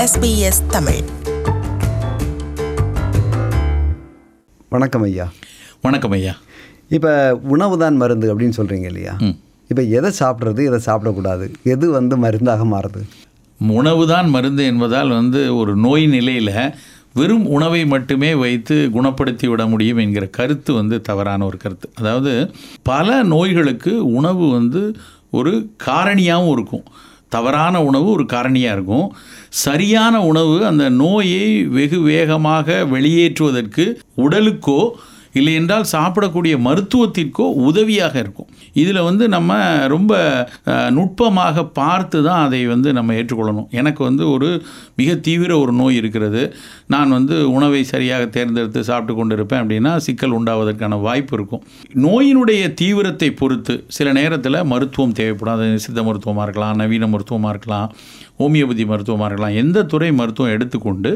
SBS Tamil வணக்கம் ஐயா வணக்கம் ஐயா இப்போ உணவு தான் மருந்து அப்படின்னு சொல்கிறீங்க இல்லையா இப்போ எதை சாப்பிட்றது எதை சாப்பிடக்கூடாது எது வந்து மருந்தாக மாறுது உணவு தான் மருந்து என்பதால் வந்து ஒரு நோய் நிலையில் வெறும் உணவை மட்டுமே வைத்து குணப்படுத்தி விட முடியும் என்கிற கருத்து வந்து தவறான ஒரு கருத்து அதாவது பல நோய்களுக்கு உணவு வந்து ஒரு காரணியாகவும் இருக்கும் தவறான உணவு ஒரு காரணியாக இருக்கும் சரியான உணவு அந்த நோயை வெகு வேகமாக வெளியேற்றுவதற்கு உடலுக்கோ இல்லை என்றால் சாப்பிடக்கூடிய மருத்துவத்திற்கோ உதவியாக இருக்கும் இதில் வந்து நம்ம ரொம்ப அஹ், நுட்பமாக பார்த்து தான் அதை வந்து நம்ம ஏற்றுக்கொள்ளணும் எனக்கு வந்து ஒரு மிக தீவிர ஒரு நோய் இருக்கிறது நான் வந்து உணவை சரியாக தேர்ந்தெடுத்து சாப்பிட்டு கொண்டு இருப்பேன் அப்படின்னா சிக்கல் உண்டாவதற்கான வாய்ப்பு இருக்கும் நோயினுடைய தீவிரத்தை பொறுத்து சில நேரத்தில் மருத்துவம் தேவைப்படும் அது சித்த மருத்துவமாக இருக்கலாம் நவீன மருத்துவமாக இருக்கலாம் ஹோமியோபதி மருத்துவமாக இருக்கலாம் எந்த துறை மருத்துவம் எடுத்துக்கொண்டு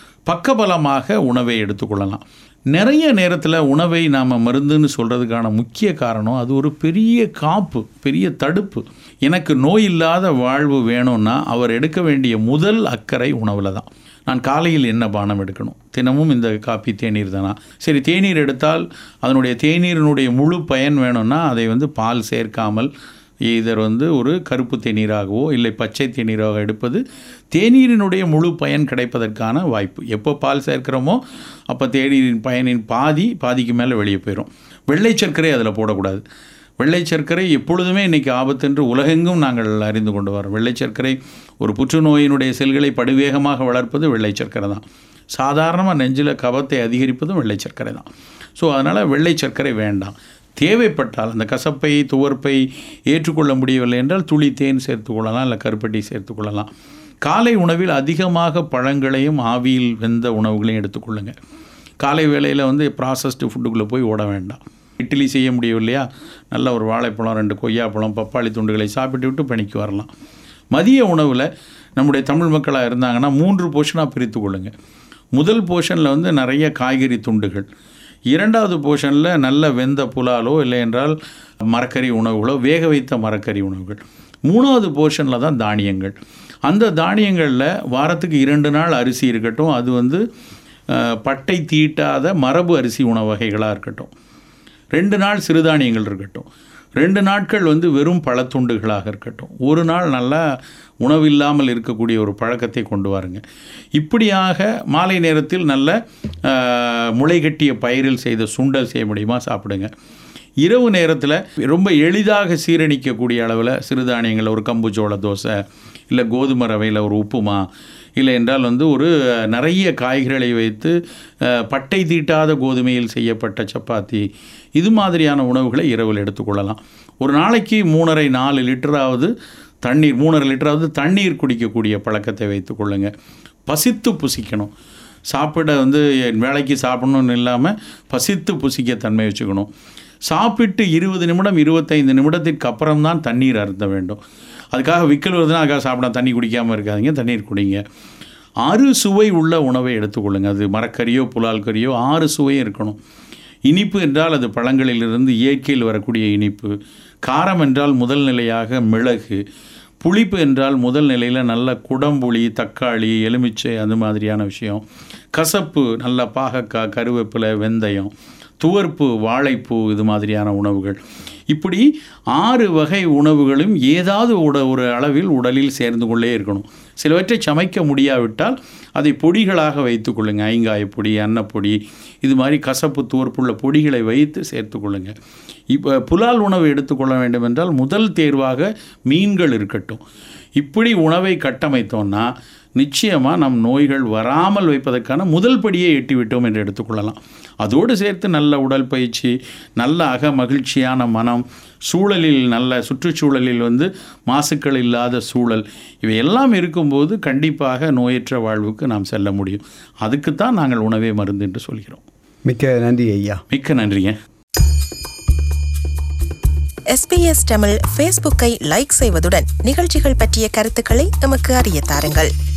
பக்கபலமாக உணவை எடுத்துக்கொள்ளலாம் நிறைய நேரத்தில் உணவை நாம் மருந்துன்னு சொல்கிறதுக்கான முக்கிய காரணம் அது ஒரு பெரிய காப்பு பெரிய தடுப்பு எனக்கு நோய் இல்லாத வாழ்வு வேணும்னா அவர் எடுக்க வேண்டிய முதல் அக்கறை உணவில் தான் நான் காலையில் என்ன பானம் எடுக்கணும் தினமும் இந்த காப்பி தேநீர் தானா சரி தேநீர் எடுத்தால் அதனுடைய தேநீரினுடைய முழு பயன் வேணும்னா அதை வந்து பால் சேர்க்காமல் இதர் வந்து ஒரு கருப்பு தேநீராகவோ இல்லை பச்சை தேநீராக எடுப்பது தேநீரினுடைய முழு பயன் கிடைப்பதற்கான வாய்ப்பு எப்போ பால் சேர்க்கிறோமோ அப்போ தேநீரின் பயனின் பாதி பாதிக்கு மேலே வெளியே போயிடும் வெள்ளை சர்க்கரை அதில் போடக்கூடாது வெள்ளை சர்க்கரை எப்பொழுதுமே இன்றைக்கி ஆபத்தென்று உலகெங்கும் நாங்கள் அறிந்து கொண்டு வரோம் வெள்ளை சர்க்கரை ஒரு புற்றுநோயினுடைய செல்களை படுவேகமாக வளர்ப்பது வெள்ளை சர்க்கரை தான் சாதாரணமாக நெஞ்சில் கபத்தை அதிகரிப்பதும் வெள்ளை சர்க்கரை தான் ஸோ அதனால் வெள்ளை சர்க்கரை வேண்டாம் தேவைப்பட்டால் அந்த கசப்பை துவர்ப்பை ஏற்றுக்கொள்ள முடியவில்லை என்றால் துளி தேன் சேர்த்துக்கொள்ளலாம் இல்லை கருப்பட்டி சேர்த்துக்கொள்ளலாம் காலை உணவில் அதிகமாக பழங்களையும் ஆவியில் வெந்த உணவுகளையும் எடுத்துக்கொள்ளுங்கள் காலை வேளையில் வந்து ப்ராசஸ்டு ஃபுட்டுக்குள்ளே போய் ஓட வேண்டாம் இட்லி செய்ய முடியவில்லையா நல்ல ஒரு வாழைப்பழம் ரெண்டு கொய்யாப்பழம் பப்பாளி துண்டுகளை சாப்பிட்டு விட்டு பணிக்கு வரலாம் மதிய உணவில் நம்முடைய தமிழ் மக்களாக இருந்தாங்கன்னா மூன்று போர்ஷனாக பிரித்து கொள்ளுங்கள் முதல் போர்ஷனில் வந்து நிறைய காய்கறி துண்டுகள் இரண்டாவது போர்ஷனில் நல்ல வெந்த புலாலோ இல்லை என்றால் மரக்கறி உணவுகளோ வேக வைத்த மரக்கறி உணவுகள் மூணாவது போர்ஷனில் தான் தானியங்கள் அந்த தானியங்களில் வாரத்துக்கு இரண்டு நாள் அரிசி இருக்கட்டும் அது வந்து அஹ், பட்டை தீட்டாத மரபு அரிசி உணவு வகைகளாக இருக்கட்டும் ரெண்டு நாள் சிறுதானியங்கள் இருக்கட்டும் ரெண்டு நாட்கள் வந்து வெறும் பழத்துண்டுகளாக இருக்கட்டும் ஒரு நாள் நல்லா உணவில்லாமல் இருக்கக்கூடிய ஒரு பழக்கத்தை கொண்டு வாருங்க இப்படியாக மாலை நேரத்தில் நல்ல ஆஹ், முளைகட்டிய பயிரில் செய்த சுண்டல் செய்ய முடியுமா சாப்பிடுங்க இரவு நேரத்தில் ரொம்ப எளிதாக சீரணிக்கக்கூடிய அளவில் சிறுதானியங்கள் ஒரு கம்பு சோள தோசை இல்லை கோதுமை ரவையில் ஒரு உப்புமா இல்லை என்றால் வந்து ஒரு அஹ், நிறைய காய்கறிகளை வைத்து அஹ், பட்டை தீட்டாத கோதுமையில் செய்யப்பட்ட சப்பாத்தி இது மாதிரியான உணவுகளை இரவில் எடுத்துக்கொள்ளலாம் ஒரு நாளைக்கு மூணரை நாலு லிட்டராவது தண்ணீர் மூணரை லிட்டராவது தண்ணீர் குடிக்கக்கூடிய பழக்கத்தை வைத்துக்கொள்ளுங்க பசித்து புசிக்கணும் சாப்பிட வந்து என் வேலைக்கு சாப்பிடணும்னு இல்லாமல் பசித்து புசிக்க தன்மை வச்சுக்கணும் சாப்பிட்டு இருபது நிமிடம் இருபத்தைந்து நிமிடத்திற்கு அப்புறம் தான் தண்ணீர் அருந்த வேண்டும் அதுக்காக விக்கல் வருதுன்னா அதுக்காக சாப்பிட தண்ணி குடிக்காமல் இருக்காதீங்க தண்ணீர் குடிங்க ஆறு சுவை உள்ள உணவை எடுத்துக்கொள்ளுங்க அது மரக்கறியோ புலால் கறியோ ஆறு சுவையும் இருக்கணும் இனிப்பு என்றால் அது பழங்களிலிருந்து இயற்கையில் வரக்கூடிய இனிப்பு காரம் என்றால் முதல் நிலையாக மிளகு புளிப்பு என்றால் முதல் நிலையில் நல்ல குடம்புளி தக்காளி எலுமிச்சை அந்த மாதிரியான விஷயம் கசப்பு நல்ல பாகக்காய் கருவேப்பிலை வெந்தயம் துவர்ப்பு வாழைப்பூ இது மாதிரியான உணவுகள் இப்படி ஆறு வகை உணவுகளும் ஏதாவது உட ஒரு அளவில் உடலில் சேர்ந்து கொண்டே இருக்கணும் சிலவற்றை சமைக்க முடியாவிட்டால் அதை பொடிகளாக வைத்துக்கொள்ளுங்க ஐங்காய பொடி அன்னப்பொடி இது மாதிரி கசப்பு துவர்ப்புள்ள பொடிகளை வைத்து சேர்த்துக்கொள்ளுங்க இப்போ புலால் உணவு எடுத்துக்கொள்ள வேண்டும் என்றால் முதல் தேர்வாக மீன்கள் இருக்கட்டும் இப்படி உணவை கட்டமைத்தோம்னா நிச்சயமாக நம் நோய்கள் வராமல் வைப்பதற்கான முதல் படியை எட்டிவிட்டோம் என்று எடுத்துக்கொள்ளலாம் அதோடு சேர்த்து நல்ல உடற்பயிற்சி நல்ல அக மகிழ்ச்சியான மனம் சூழலில் நல்ல சுற்றுச்சூழலில் வந்து மாசுக்கள் இல்லாத சூழல் இவை எல்லாம் இருக்கும்போது கண்டிப்பாக நோயற்ற வாழ்வுக்கு நாம் செல்ல முடியும் அதுக்குத்தான் நாங்கள் உணவே மருந்து என்று சொல்கிறோம் மிக்க நன்றி ஐயா மிக்க நன்றிங்க எஸ்பிஎஸ் தமிழ் ஃபேஸ்புக்கை லைக் செய்வதுடன் நிகழ்ச்சிகள் பற்றிய கருத்துக்களை எமக்கு அறிய தாருங்கள்